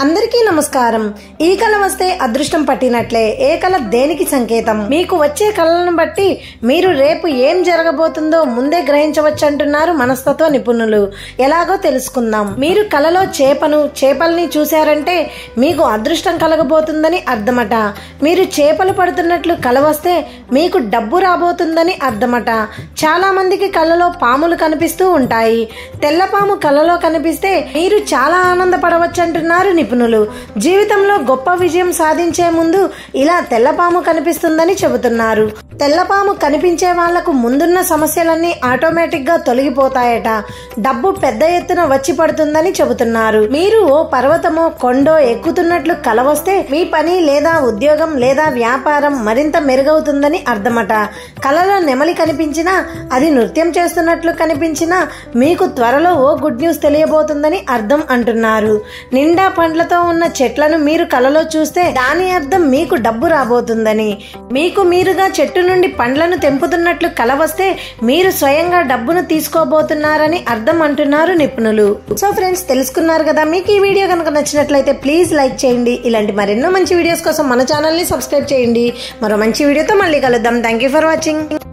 అందరికీ నమస్కారం ఈ కళ వస్తే అదృష్టం పట్టినట్లే ఏ కళ దేనికి సంకేతం మీకు వచ్చే కళలను బట్టి మీరు రేపు ఏం జరగబోతుందో ముందే గ్రహించవచ్చు అంటున్నారు మనస్తత్వ నిపుణులు ఎలాగో తెలుసుకుందాం మీరు కళలో చేపను చేపల్ని చూశారంటే మీకు అదృష్టం కలగబోతుందని అర్థమట మీరు చేపలు పడుతున్నట్లు కల వస్తే మీకు డబ్బు రాబోతుందని అర్థమట చాలా మందికి కళ్ళలో పాములు కనిపిస్తూ ఉంటాయి తెల్లపాము కళ్ళలో కనిపిస్తే మీరు చాలా ఆనందపడవచ్చు అంటున్నారు నిపుణులు జీవితంలో గొప్ప విజయం సాధించే ముందు ఇలా తెల్లపాము కనిపిస్తుందని చెబుతున్నారు తెల్లపాము కనిపించే వాళ్లకు ముందున్న సమస్యలన్నీ ఆటోమేటిక్ గా తొలగిపోతాయట డబ్బు పెద్ద ఎత్తున వచ్చి పడుతుందని చెబుతున్నారు మీరు ఓ పర్వతమో కొండో ఎక్కుతున్నట్లు కల వస్తే మీ పని లేదా ఉద్యోగం లేదా వ్యాపారం మరింత మెరుగవుతుందని అర్థమట కలలో నెమలి కనిపించినా అది నృత్యం చేస్తున్నట్లు కనిపించినా మీకు త్వరలో ఓ గుడ్ న్యూస్ తెలియబోతుందని అర్థం అంటున్నారు నిండా పండ్లతో ఉన్న చెట్లను మీరు కలలో చూస్తే దాని అర్థం మీకు డబ్బు రాబోతుందని మీకు మీరుగా చెట్టు నుండి పండ్లను తెంపుతున్నట్లు కల వస్తే మీరు స్వయంగా డబ్బును తీసుకోబోతున్నారని అర్థం అంటున్నారు నిపుణులు సో ఫ్రెండ్స్ తెలుసుకున్నారు కదా మీకు ఈ వీడియో కనుక నచ్చినట్లయితే ప్లీజ్ లైక్ చేయండి ఇలాంటి మరెన్నో మంచి వీడియోస్ కోసం మన ఛానల్ ని సబ్స్క్రైబ్ చేయండి మరో మంచి వీడియోతో మళ్ళీ కలుద్దాం థ్యాంక్ యూ ఫర్ వాచింగ్